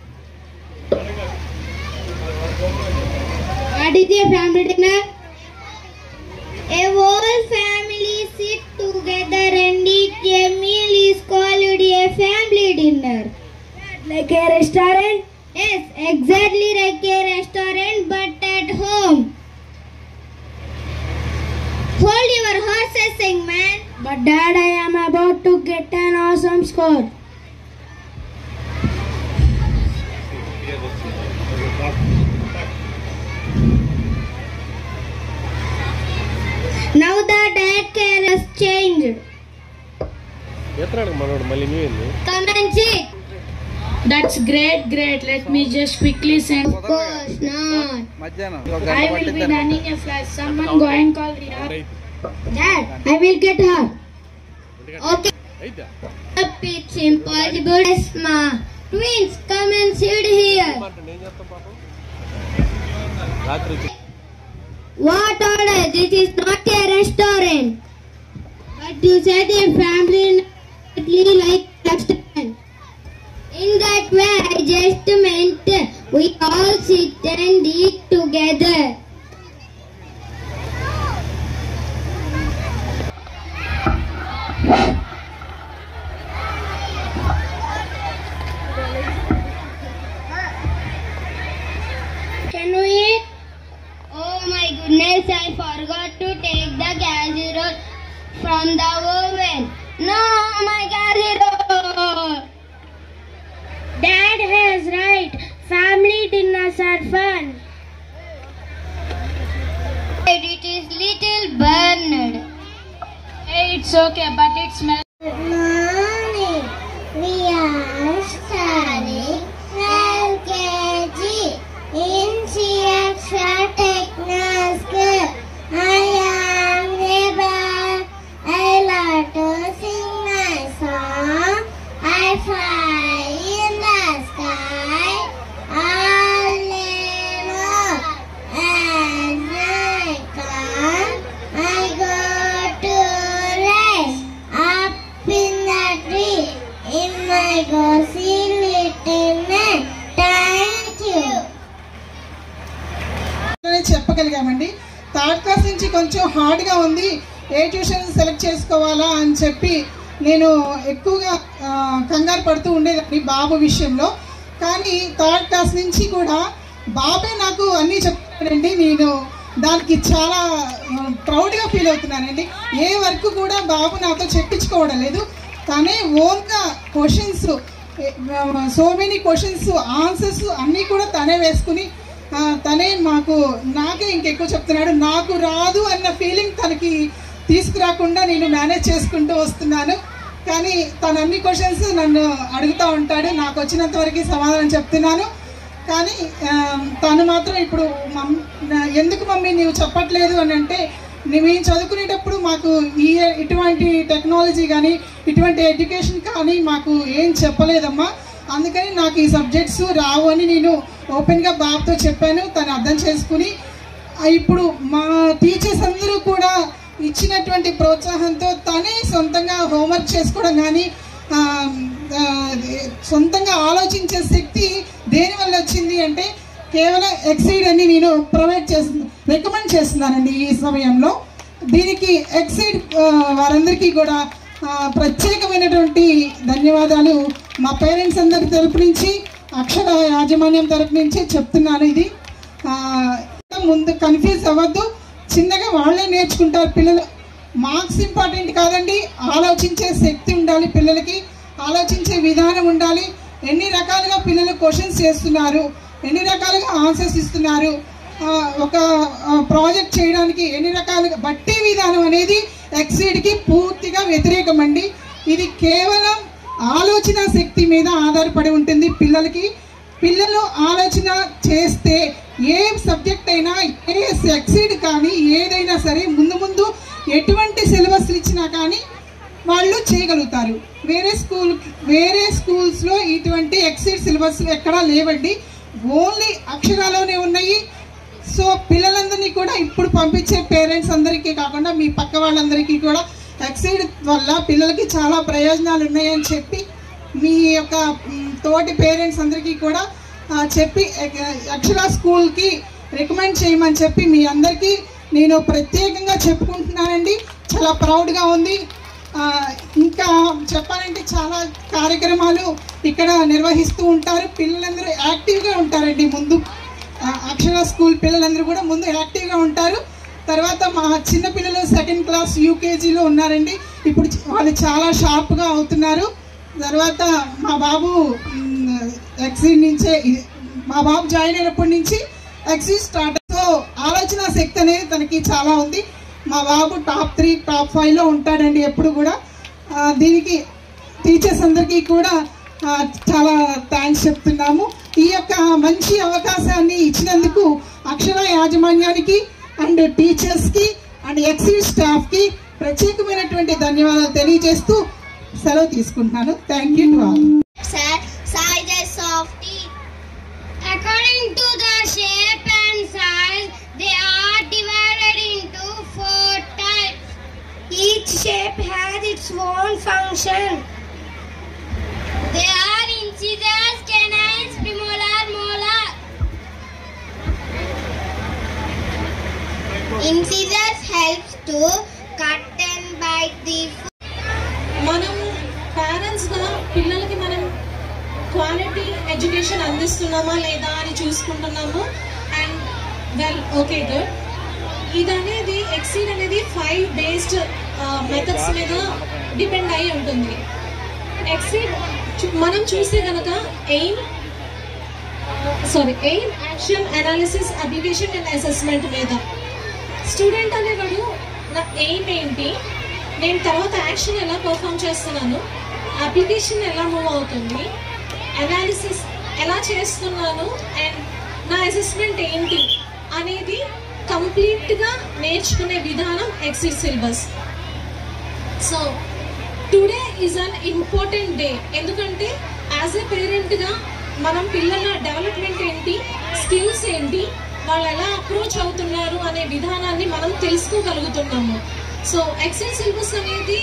What is a family dinner? A whole family sit together and eat a meal is called a family dinner. Like a restaurant? Yes, exactly like a restaurant but at home. Hold your horses, young man. But dad, I am about to get an awesome score. Now the dad care has changed. ఎత్తున్నాడు మనోడు మళ్ళీ నువ్వేంది Come and sit. That's great, great. Let me just quickly send. Of course not. మధ్యాహ్నం ఒక గంట I will be పట్టిద్దాం running a flash. Someone go and call Riya. Dad, I will get her. Okay. అయిద్దా Up, it's impossible. Yes, ma. Twins, come and sit here. ఏం చేస్తాం పాపం రాత్రి వచ్చి What order? This is not a restaurant. But you said a family like restaurant. In that way, I just meant we all sit and eat together. Can we eat? Oh my goodness, I forgot to take the casserole from the oven. No, my casserole! Dad has right. Family dinners are fun. It is little burned. Hey, it's okay, but it smells. Good morning. We fly in the sky. All level as I come, I go to rest up in the tree in my cozy little nest. Thank you. అని చెప్పగలిగామండి థర్డ్ క్లాస్ నుంచి కొంచెం హార్డ్గా ఉంది ఏ ట్యూషన్ సెలెక్ట్ చేసుకోవాలా అని చెప్పి నేను ఎక్కువగా ఆ, కంగారు పడుతూ ఉండేదాన్ని బాబు విషయంలో కానీ థర్డ్ క్లాస్ నుంచి కూడా బాబే నాకు అన్నీ చెప్తాడండి నేను దానికి చాలా ప్రౌడ్గా ఫీల్ అవుతున్నానండి ఏ వర్క్ కూడా బాబు నాతో చెప్పించుకోవడం లేదు తనే ఓన్గా questions so many questions answers అన్నీ కూడా తనే వేసుకుని ఆ, తనే మాకు నాకే ఇంకెక్కువ చెప్తున్నాడు నాకు రాదు అన్న ఫీలింగ్ తనకి తీసుకురాకుండా నేను మేనేజ్ చేసుకుంటూ వస్తున్నాను కానీ తన అన్ని క్వశ్చన్స్ నన్ను అడుగుతూ ఉంటాడు నాకు వచ్చినంత వరకు సమాధానం చెప్తున్నాను కానీ ఆ, తను మాత్రం ఇప్పుడు మమ్ నా- ఎందుకు మమ్మీ నీవు చెప్పట్లేదు అని అంటే మేము చదువుకునేటప్పుడు మాకు ఈ ఇటువంటి టెక్నాలజీ కానీ ఇటువంటి ఎడ్యుకేషన్ కానీ మాకు ఏం చెప్పలేదమ్మా అందుకని నాకు ఈ సబ్జెక్ట్స్ రావు అని నేను ఓపెన్గా బాబుతో చెప్పాను తను అర్థం చేసుకుని ఆ, ఇప్పుడు మా టీచర్స్ అందరూ కూడా ఇచ్చినటువంటి ప్రోత్సాహంతో తనే సొంతంగా హోంవర్క్ చేసుకోవడం కానీ ఆ, ఆ, సొంతంగా ఆలోచించే శక్తి దేని వల్ల వచ్చింది అంటే కేవలం ఎక్సైడ్ అని నేను ప్రొవైడ్ చేస్తు రికమెండ్ చేస్తున్నానండి ఈ సమయంలో దీనికి ఎక్సైడ్ ఆ, వారందరికీ కూడా ఆ, ప్రత్యేకమైనటువంటి ధన్యవాదాలు మా పేరెంట్స్ అందరి తరపు నుంచి అక్షర యాజమాన్యం తరపు నుంచి చెప్తున్నాను ఇది ఆ, ముందు కన్ఫ్యూజ్ అవ్వద్దు చిన్నగా వాళ్ళే నేర్చుకుంటారు పిల్లలు మార్క్స్ ఇంపార్టెంట్ కాదండి ఆలోచించే శక్తి ఉండాలి పిల్లలకి ఆలోచించే విధానం ఉండాలి ఎన్ని రకాలుగా పిల్లలు క్వశ్చన్స్ చేస్తున్నారు ఎన్ని రకాలుగా ఆన్సర్స్ ఇస్తున్నారు ఆ, ఒక ప్రాజెక్ట్ చేయడానికి ఎన్ని రకాలుగా బట్టే విధానం అనేది ఎక్సీడ్కి పూర్తిగా వ్యతిరేకం అండి ఇది కేవలం ఆలోచన శక్తి మీద ఆధారపడి ఉంటుంది పిల్లలకి పిల్లలు ఆలోచన చేస్తే ఏ సబ్జెక్ట్ అయినా ఏ ఎక్సీడ్ కానీ ఏదైనా సరే ముందు ముందు ఎటువంటి సిలబస్ ఇచ్చినా కానీ వాళ్ళు చేయగలుగుతారు వేరే స్కూల్ వేరే స్కూల్స్లో ఇటువంటి ఎక్సైడ్ సిలబస్ ఎక్కడా లేవండి ఓన్లీ అక్షరాలోనే ఉన్నాయి సో పిల్లలందరినీ కూడా ఇప్పుడు పంపించే పేరెంట్స్ అందరికీ కాకుండా మీ పక్క వాళ్ళందరికీ కూడా ఎక్సైడ్ వల్ల పిల్లలకి చాలా ప్రయోజనాలు ఉన్నాయని చెప్పి మీ యొక్క మ్, తోటి పేరెంట్స్ అందరికీ కూడా ఆ, చెప్పి ఎ- అక్షర స్కూల్కి రికమెండ్ చేయమని చెప్పి మీ అందరికీ నేను ప్రత్యేకంగా చెప్పుకుంటున్నానండి చాలా ప్రౌడ్గా ఉంది ఆ, ఇంకా చెప్పాలంటే చాలా కార్యక్రమాలు ఇక్కడ నిర్వహిస్తూ ఉంటారు పిల్లలందరూ యాక్టివ్గా ఉంటారండి ముందు ఆ, అక్షర స్కూల్ పిల్లలందరూ కూడా ముందు యాక్టివ్గా ఉంటారు తర్వాత మా చిన్న పిల్లలు సెకండ్ క్లాస్ యూకేజీలో ఉన్నారండి ఇప్పుడు చ- వాళ్ళు చాలా షార్ప్గా అవుతున్నారు తర్వాత మా బాబు ఎక్సీ నుంచే ఇది- మా బాబు జాయిన్ అయినప్పటి నుంచి ఎక్సీ స్టార్ట్ సో ఆలోచన శక్తి అనేది తనకి చాలా ఉంది మా బాబు టాప్ త్రీ టాప్ ఫైవ్లో ఉంటాడండి ఎప్పుడు కూడా ఆ, దీనికి టీచర్స్ అందరికీ కూడా ఆ, చాలా థ్యాంక్స్ చెప్తున్నాము ఈ యొక్క మంచి అవకాశాన్ని ఇచ్చినందుకు అక్షర యాజమాన్యానికి అండ్ టీచర్స్కి అండ్ ఎక్సైజ్ స్టాఫ్కి ప్రత్యేకమైనటువంటి ధన్యవాదాలు తెలియజేస్తూ సెలవు తీసుకుంటున్నాను thank you to all sizes of teeth. According to the shape and size, they are divided into four types. Each shape has its own function. They are incisors, canines, premolar, molar. Incisors helps to cut and bite the food. మనం పేరెంట్స్గా పిల్లలకి మనం క్వాలిటీ ఎడ్యుకేషన్ అందిస్తున్నామా లేదా అని చూసుకుంటున్నాము అండ్ వెల్ ఓకే గుడ్ ఇది అనేది ఎక్సీడ్ అనేది ఫైవ్ బేస్డ్ మెథడ్స్ మీద డిపెండ్ అయి ఉంటుంది ఎక్సీడ్ మనం చూస్తే కనుక aim sorry aim action analysis application and assessment మీద స్టూడెంట్ అనేవాడు నా ఎయిమ్ ఏంటి నేను తర్వాత యాక్షన్ ఎలా పర్ఫామ్ చేస్తున్నాను అప్లికేషన్ ఎలా మూవ్ అవుతుంది అనాలిసిస్ ఎలా చేస్తున్నాను అండ్ నా అసెస్మెంట్ ఏంటి అనేది కంప్లీట్గా నేర్చుకునే విధానం Xseed syllabus so today is an important day ఎందుకంటే యాజ్ ఎ పేరెంట్గా మనం పిల్లల డెవలప్మెంట్ ఏంటి స్కిల్స్ ఏంటి వాళ్ళు ఎలా అప్రోచ్ అవుతున్నారు అనే విధానాన్ని మనం తెలుసుకోగలుగుతున్నాము సో ఎక్సెల్ సిలబస్ అనేది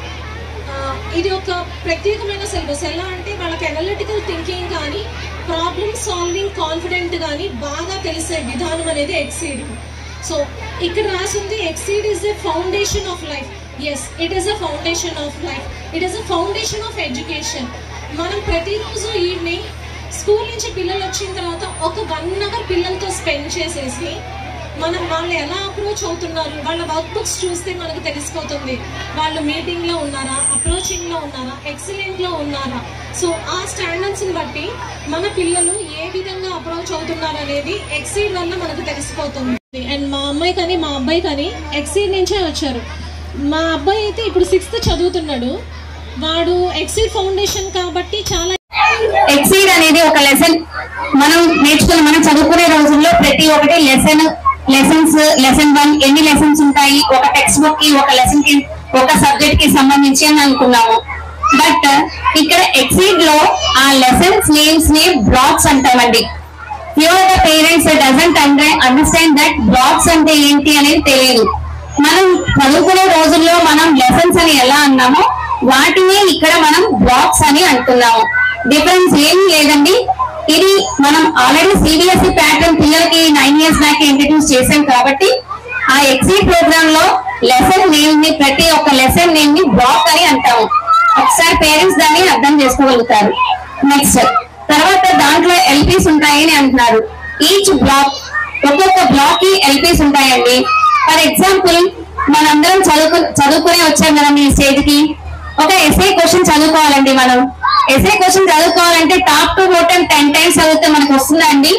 ఆ, ఇది ఒక ప్రత్యేకమైన సిలబస్ ఎలా అంటే వాళ్ళకి అనలిటికల్ థింకింగ్ కానీ ప్రాబ్లమ్ సాల్వింగ్ కాన్ఫిడెంట్ కానీ బాగా తెలిసే విధానం అనేది ఎక్సీడ్ సో ఇక్కడ రాసింది Xseed is a foundation of life yes it is a foundation of life it is a foundation of education మనం ప్రతిరోజు ఈవినింగ్ స్కూల్ నుంచి పిల్లలు వచ్చిన తర్వాత ఒక వన్ అవర్ పిల్లలతో స్పెండ్ చేసేసి మనం వాళ్ళు ఎలా అప్రోచ్ అవుతున్నారు వాళ్ళ వర్క్ బుక్స్ చూస్తే మనకు తెలిసిపోతుంది వాళ్ళు మీటింగ్ లో ఉన్నారా అప్రోచింగ్ లో ఉన్నారా ఎక్సలెంట్ లో ఉన్నారా సో ఆ స్టాండర్డ్స్ ని బట్టి మన పిల్లలు ఏ విధంగా అప్రోచ్ అవుతున్నారు అనేది ఎక్సీడ్ వల్ల మనకు తెలిసిపోతుంది అండ్ మా అమ్మాయి కానీ మా అబ్బాయి కానీ ఎక్సీడ్ నుంచే వచ్చారు మా అబ్బాయి అయితే ఇప్పుడు సిక్స్త్ చదువుతున్నాడు వాడు ఎక్సీడ్ ఫౌండేషన్ కాబట్టి చాలా ఎక్సీడ్ అనేది ఒక లెసన్ మనం నేర్చుకుని మనం చదువుకునే రోజుల్లో ప్రతి ఒక్కటి లెసన్ లెసన్స్ లెసన్ వన్ ఎన్ని లెసన్స్ ఉంటాయి ఒక టెక్స్ట్ బుక్ కి ఒక లెసన్ కి ఒక సబ్జెక్ట్ కి సంబంధించి అని అనుకున్నాము బట్ ఇక్కడ ఎక్సీడ్ లో ఆ లెసన్స్ నేమ్స్ ని బ్లాక్స్ అంటామండి poor the parents doesn't understand that blocks అంటే ఏంటి అనేది తెలియదు మనం చదువుకునే రోజుల్లో మనం లెసన్స్ అని ఎలా అన్నామో వాటిని ఇక్కడ మనం బ్లాక్స్ అని అంటున్నాము డిఫరెన్స్ ఏమీ లేదండి ఇది మనం ఆల్రెడీ సిబిఎస్ఈ ప్యాటర్న్ పిల్లలకి నైన్ ఇయర్స్ బ్యాక్ ఇంట్రడ్యూస్ చేశాం కాబట్టి ఆ ఎక్సీ ప్రోగ్రామ్ లో లెసన్ నేమ్ ని ప్రతి ఒక్క లెసన్ నేమ్ ని బ్లాక్ అని అంటాము ఒకసారి పేరెంట్స్ దాన్ని అర్థం చేసుకోగలుగుతారు నెక్స్ట్ తర్వాత దాంట్లో ఎల్పీస్ ఉంటాయని అంటున్నారు ఈచ్ బ్లాక్ ఒక్కొక్క బ్లాక్ కి ఎల్పీస్ ఉంటాయండి ఫర్ ఎగ్జాంపుల్ మనందరం చదువుకు చదువుకునే వచ్చాం కదా మీ స్టేజ్ కి ఒక ఎస్ఏ క్వశ్చన్ చదువుకోవాలండి మనం ఎస్ఏ క్వశ్చన్ చదువుకోవాలంటే top to bottom ten times చదివితే మనకు వస్తుందా అండి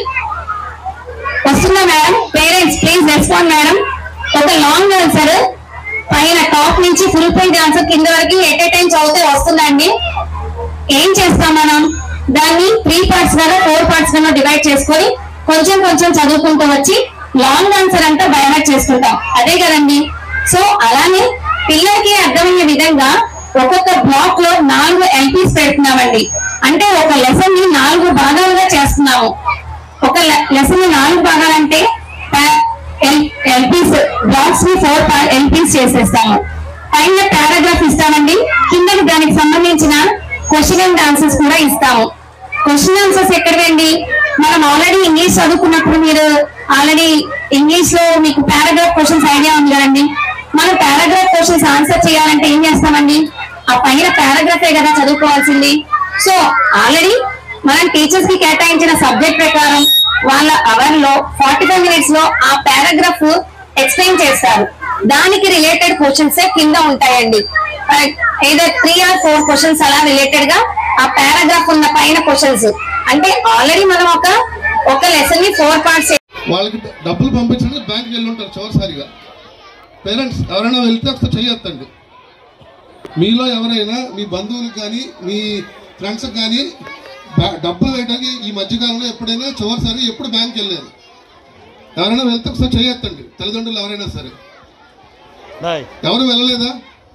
వస్తుందా madam parents please respond madam ఒక లాంగ్ ఆన్సర్ పైన టాప్ నుంచి ఫుల్ పాయింట్ ఆన్సర్ కింద వరకు ఎట్ ఏ టైం చదివితే వస్తుందండి ఏం చేస్తాం మనం దాన్ని త్రీ పార్ట్స్ గానో ఫోర్ పార్ట్స్ గానో డివైడ్ చేసుకొని కొంచెం కొంచెం చదువుకుంటూ వచ్చి లాంగ్ ఆన్సర్ అంతా బయట చేసుకుంటాం అదే కదండి సో అలానే పిల్లలకి అర్థమయ్యే విధంగా ఒక్కొక్క బ్లాక్ లో నాలుగు ఎల్పీస్ పెడుతున్నామండి అంటే ఒక లెసన్ ని నాలుగు భాగాలుగా చేస్తున్నాము ఒక లెసన్ ని నాలుగు భాగాలంటే ఎల్పీస్ బ్లాక్స్ ని ఫోర్ ఎల్పీస్ చేసేస్తాము పైన పారాగ్రాఫ్ ఇస్తామండి కిందకి దానికి సంబంధించిన క్వశ్చన్ అండ్ ఆన్సర్స్ కూడా ఇస్తాము క్వశ్చన్ ఆన్సర్స్ ఎక్కడవండి మనం ఆల్రెడీ ఇంగ్లీష్ చదువుకున్నప్పుడు మీరు ఆల్రెడీ ఇంగ్లీష్ లో మీకు పారాగ్రాఫ్ క్వశ్చన్స్ ఐడియా ఉంది కదండి మనం పారాగ్రాఫ్ క్వశ్చన్స్ ఆన్సర్ చేయాలంటే ఏం చేస్తామండి ఆ పైన పారాగ్రాఫే కదా చదువుకోవాల్సింది సో ఆల్రెడీ మనం టీచర్స్ కి కేటాయించిన సబ్జెక్ట్ ప్రకారం వాళ్ళ అవర్ లో ఫార్టీ ఫైవ్ మినిట్స్ లో ఆ పారాగ్రాఫ్ ఎక్స్ప్లెయిన్ చేస్తారు దానికి రిలేటెడ్ క్వశ్చన్స్ కింద ఉంటాయండి ఏదో త్రీ ఆర్ ఫోర్ క్వశ్చన్స్ అలా రిలేటెడ్ గా ఆ పారాగ్రాఫ్ ఉన్న పైన క్వశ్చన్స్ అంటే ఆల్రెడీ మనం ఒక ఒక లెసన్ ని ఫోర్ పార్ట్స్ వాళ్ళకి డబ్బులు పంపించడానికి బ్యాంక్కి వెళ్ళి ఉంటారు చివరిసారిగా పేరెంట్స్ ఎవరైనా వెళ్తే ఒకసారి చెయ్యొద్దండి మీలో ఎవరైనా మీ బంధువులకు కానీ మీ ఫ్రెండ్స్కి కానీ బా- డబ్బులు వేయడానికి ఈ మధ్యకాలంలో ఎప్పుడైనా చివరిసారి ఎప్పుడు బ్యాంక్కి వెళ్ళారు ఎవరైనా వెళ్తే ఒకసారి చేయొద్దండి తల్లిదండ్రులు ఎవరైనా సరే ఎవరు వెళ్ళలేదా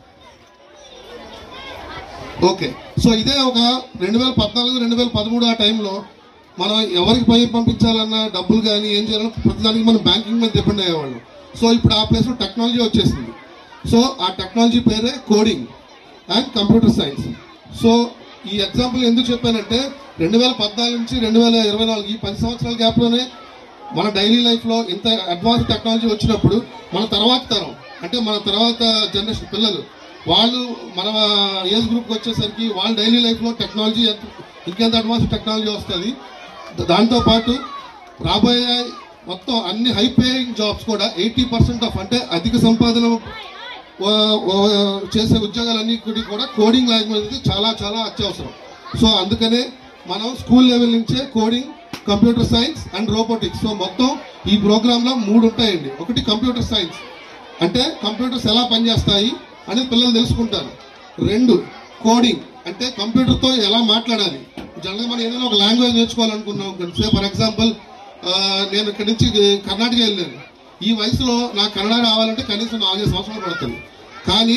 ఓకే సో ఇదే ఒక రెండు వేల పద్నాలుగు రెండు వేల పదమూడు ఆ టైంలో మనం ఎవరికి పై పంపించాలన్నా డబ్బులు కానీ ఏం చేయాలన్నా ప్రతిదానికి మనం బ్యాంకింగ్ మీద డిపెండ్ అయ్యేవాళ్ళం సో ఇప్పుడు ఆ ప్లేస్లో టెక్నాలజీ వచ్చేసింది సో ఆ టెక్నాలజీ పేరే coding and computer science so ఈ ఎగ్జాంపుల్ ఎందుకు చెప్పానంటే రెండు వేల పద్నాలుగు నుంచి రెండు వేల ఇరవై నాలుగు ఈ పది సంవత్సరాల గ్యాప్లోనే మన డైలీ లైఫ్లో ఇంత అడ్వాన్స్ టెక్నాలజీ వచ్చినప్పుడు మన తర్వాత తరం అంటే మన తర్వాత జనరేషన్ పిల్లలు వాళ్ళు మన ఏజ్ గ్రూప్కి వచ్చేసరికి వాళ్ళ డైలీ లైఫ్లో టెక్నాలజీ ఎంత ఇంకెంత అడ్వాన్స్ టెక్నాలజీ వస్తుంది దాంతో పాటు రాబోయే మొత్తం అన్ని హై పేయింగ్ జాబ్స్ కూడా ఎయిటీ పర్సెంట్ ఆఫ్ అంటే అధిక సంపాదన ఆ, ఆ, చేసే ఉద్యోగాలన్నిటికీ కూడా కోడింగ్ లాంగ్వేజ్ అనేది చాలా చాలా అత్యవసరం సో అందుకనే మనం స్కూల్ లెవెల్ నుంచే coding computer science and robotics so మొత్తం ఈ ప్రోగ్రాంలో మూడు ఉంటాయండి ఒకటి కంప్యూటర్ సైన్స్ అంటే కంప్యూటర్స్ ఎలా పనిచేస్తాయి అనేది పిల్లలు తెలుసుకుంటారు రెండు కోడింగ్ అంటే కంప్యూటర్తో ఎలా మాట్లాడాలి జనరల్గా మనం ఏదైనా ఒక లాంగ్వేజ్ నేర్చుకోవాలనుకున్నాం సే ఫర్ ఎగ్జాంపుల్ నేను ఇక్కడి నుంచి కర్ణాటక వెళ్ళాను ఈ వయసులో నాకు కన్నడ రావాలంటే కనీసం నాలుగైదు సంవత్సరాలు పడుతుంది కానీ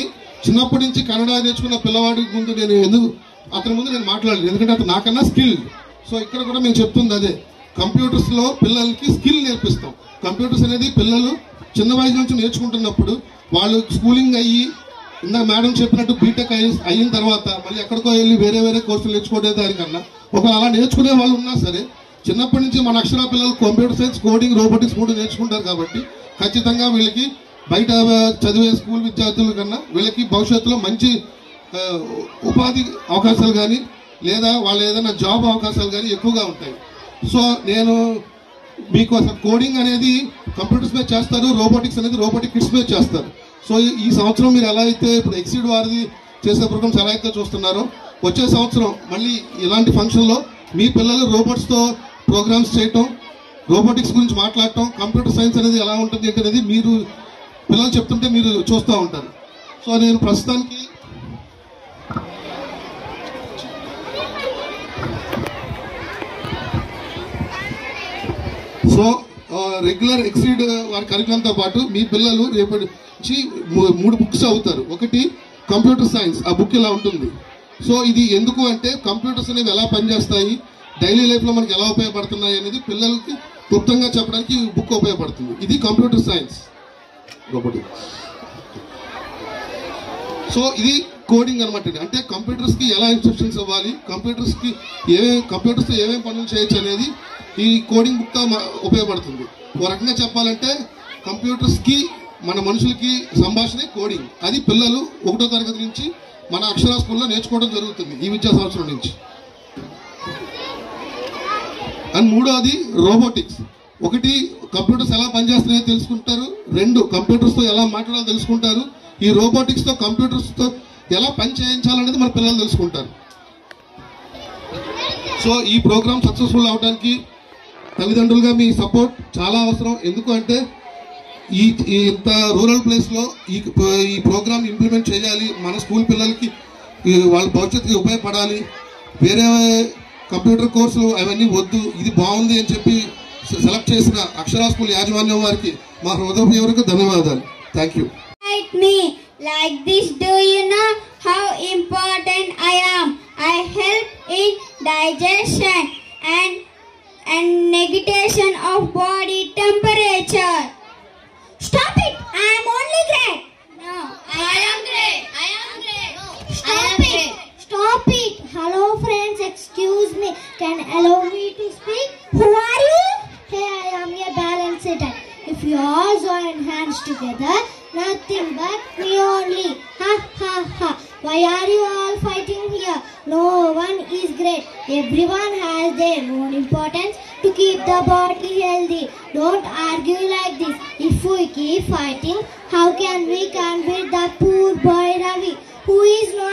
చిన్నప్పటి నుంచి కన్నడ నేర్చుకున్న పిల్లవాడి ముందు నేను ఎందుకు అతని ముందు నేను మాట్లాడలేదు ఎందుకంటే అతను నాకన్నా స్కిల్ సో ఇక్కడ కూడా మేము చెప్తుంది అదే కంప్యూటర్స్ లో పిల్లలకి స్కిల్ నేర్పిస్తాం కంప్యూటర్స్ అనేది పిల్లలు చిన్న వయసు నుంచి నేర్చుకుంటున్నప్పుడు వాళ్ళు స్కూలింగ్ అయ్యి ఇందాక మేడం చెప్పినట్టు బీటెక్ అయి అయిన తర్వాత మళ్ళీ ఎక్కడికో వెళ్ళి వేరే వేరే కోర్సులు నేర్చుకోవడే దానికన్నా ఒక అలా నేర్చుకునే వాళ్ళు ఉన్నా సరే చిన్నప్పటి నుంచి మన అక్షర పిల్లలు కంప్యూటర్ సైన్స్ కోడింగ్ రోబోటిక్స్ మూడు నేర్చుకుంటారు కాబట్టి ఖచ్చితంగా వీళ్ళకి బయట చదివే స్కూల్ విద్యార్థుల కన్నా వీళ్ళకి భవిష్యత్తులో మంచి ఆ, ఉపాధి అవకాశాలు కానీ లేదా వాళ్ళు ఏదైనా జాబ్ అవకాశాలు కానీ ఎక్కువగా ఉంటాయి సో నేను మీకు అసలు కోడింగ్ అనేది కంప్యూటర్స్ మీద చేస్తారు రోబోటిక్స్ అనేది రోబోటిక్ కిట్స్ మీద చేస్తారు సో ఈ- ఈ సంవత్సరం మీరు ఎలా అయితే ఇప్పుడు ఎక్సిడ్ వారిది చేసే ప్రోగ్రామ్స్ ఎలా అయితే చూస్తున్నారో వచ్చే సంవత్సరం మళ్ళీ ఇలాంటి ఫంక్షన్లో మీ పిల్లలు రోబోట్స్తో ప్రోగ్రామ్స్ చేయటం రోబోటిక్స్ గురించి మాట్లాడటం కంప్యూటర్ సైన్స్ అనేది ఎలా ఉంటుంది ఏంటి అనేది మీరు పిల్లలు చెప్తుంటే మీరు చూస్తూ ఉంటారు సో నేను ప్రస్తుతానికి సో రెగ్యులర్ ఎక్సీడ్ వారి కరికులంతో పాటు మీ పిల్లలు రేపటి నుంచి మూ- మూడు బుక్స్ అవుతారు ఒకటి కంప్యూటర్ సైన్స్ ఆ బుక్ ఇలా ఉంటుంది సో ఇది ఎందుకు అంటే కంప్యూటర్స్ అనేవి ఎలా పనిచేస్తాయి డైలీ లైఫ్ లో మనకి ఎలా ఉపయోగపడుతున్నాయి అనేది పిల్లలకి క్లుప్తంగా చెప్పడానికి ఈ బుక్ ఉపయోగపడుతుంది ఇది కంప్యూటర్ సైన్స్ ఒకటి సో ఇది కోడింగ్ అనమాట ఇది. అంటే కంప్యూటర్స్ కి ఎలా ఇన్స్ట్రక్షన్స్ ఇవ్వాలి కంప్యూటర్స్ కి ఏమేమి కంప్యూటర్స్ తో ఏమేమి పనులు చేయొచ్చు అనేది ఈ కోడింగ్ బుక్ తో మ- ఉపయోగపడుతుంది ఓ రకంగా చెప్పాలంటే కంప్యూటర్స్ కి మన మనుషులకి సంభాషణ కోడింగ్ అది పిల్లలు ఒకటో తరగతి నుంచి మన అక్షర స్కూల్లో నేర్చుకోవడం జరుగుతుంది ఈ విద్యా సంవత్సరం నుంచి అండ్ మూడోది రోబోటిక్స్ ఒకటి కంప్యూటర్స్ ఎలా పనిచేస్తున్నాయో తెలుసుకుంటారు రెండు కంప్యూటర్స్ తో ఎలా మాట్లాడాలో తెలుసుకుంటారు ఈ రోబోటిక్స్ తో కంప్యూటర్స్ తో ఎలా పని చేయించాలనేది మన పిల్లలు తెలుసుకుంటారు సో ఈ ప్రోగ్రామ్ సక్సెస్ఫుల్ అవడానికి తల్లిదండ్రులుగా మీ సపోర్ట్ చాలా అవసరం ఎందుకు అంటే ఈ ఈ ఇంత రూరల్ ప్లేస్ లో ఈ ఈ ప్రోగ్రామ్ ఇంప్లిమెంట్ చేయాలి మన స్కూల్ పిల్లలకి ఈ వాళ్ళ భవిష్యత్తుకి ఉపయోగపడాలి వేరే కంప్యూటర్ కోర్సులు అవన్నీ వద్దు ఇది బాగుంది అని చెప్పి సెలెక్ట్ చేసిన అక్షరా స్కూల్ యాజమాన్యం వారికి మా హృదయపూర్వక ధన్యవాదాలు thank you Like me, like this, do you know how important I am? I help in digestion and and negation of body temperature. Stop it! I am only great. No, I, am great. I am great. Stop it! Stop it! Hello, friends. Excuse me. Can allow me to speak? Who are you? Hey, I am your balance setter. If you all join hands together, nothing but me only. Ha ha ha. Why are you all fighting here? No one is great. Everyone has their own importance to keep the body healthy. Don't argue like this. If we keep fighting, how can we convince the poor boy Ravi who is not